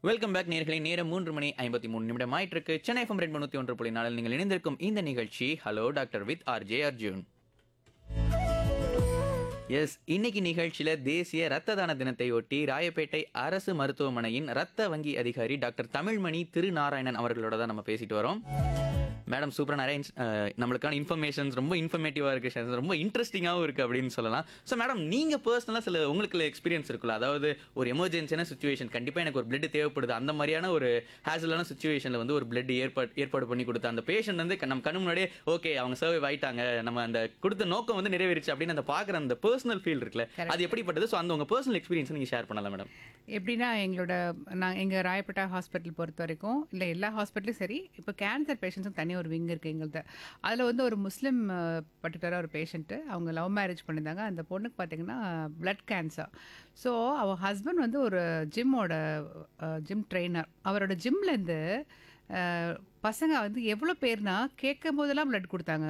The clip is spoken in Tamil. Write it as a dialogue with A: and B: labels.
A: வெல்கம் பேக் நேர்களை நேரம் மூன்று மணி ஐம்பத்தி மூணு நிமிடம் ஆயிட்டிருக்கு சென்னை எஃப்எம் ரெண்டு முன்னூத்தி ஒன்று புள்ளி நாளில் நீங்கள் இணைந்திருக்கும் இந்த நிகழ்ச்சி hello doctor with RJ Arjun S இன்னைக்கு நிகழ்ச்சியில தேசிய ரத்த தான தினத்தை ஒட்டி ராயப்பேட்டை அரசு மருத்துவமனையின் ரத்த வங்கி அதிகாரி டாக்டர் தமிழ்மணி திருநாராயணன் அவர்களோட தான் நம்ம பேசிட்டு வரோம் மேடம் சூப்பராக நிறைய ins- அஹ், நம்மளுக்கான இன்ஃபர்மேஷன்ஸ் ரொம்ப இன்ஃபர்மேட்டிவாக இருக்கு shares ரொம்ப இன்ட்ரெஸ்டிங்காகவும் இருக்குது அப்படின்னு சொல்லலாம் ஸோ மேடம் நீங்கள் பர்சனலாக சில உங்களுக்கு எக்ஸ்பீரியன்ஸ் இருக்குல்ல அதாவது ஒரு எமர்ஜென்சியான சுச்சுவேஷன் கண்டிப்பாக எனக்கு ஒரு பிளட் தேவைப்படுது அந்த மாதிரியான ஒரு ஹேசலான சுச்சுவேஷனில் வந்து ஒரு பிளட் ஏற்பாடு ஏற்பாடு பண்ணி கொடுத்த அந்த பேஷண்ட் வந்து க- நம்ம கண்ணு முன்னாடியே ஓகே அவங்க சர்வை ஆயிட்டாங்க நம்ம அந்த கொடுத்த நோக்கம் வந்து நிறைவேறிச்சு அப்படின்னு அந்த பார்க்குற அந்த பர்சனல் ஃபீல் இருக்குல்ல அது எப்படிப்பட்டது ஸோ அந்த உங்கள் பர்சனல் எக்ஸ்பீரியன்ஸ் நீங்கள் ஷேர் பண்ணலாம் மேடம்
B: எப்படின்னா எங்களோட நான் எங்கள் ராயப்பேட்டா ஹாஸ்பிட்டல் பொறுத்த வரைக்கும் இல்லை எல்லா ஹாஸ்பிட்டலும் சரி இப்போ கேன்சர் பேஷண்ட்ஸும் தனி ஒரு விங் இருக்குது எங்கள்கிட்ட அதில் வந்து ஒரு முஸ்லீம் பர்டிகுலராக ஒரு பேஷண்ட்டு அவங்க லவ் மேரேஜ் பண்ணியிருந்தாங்க அந்த பொண்ணுக்கு பார்த்தீங்கன்னா பிளட் கேன்சர் ஸோ அவள் ஹஸ்பண்ட் வந்து ஒரு ஜிம்மோட ஜிம் ட்ரெயினர் அவரோட ஜிம்லேருந்து பசங்க வந்து எவ்வளோ பேர்னா கேட்கும் போதெல்லாம் பிளட் கொடுத்தாங்க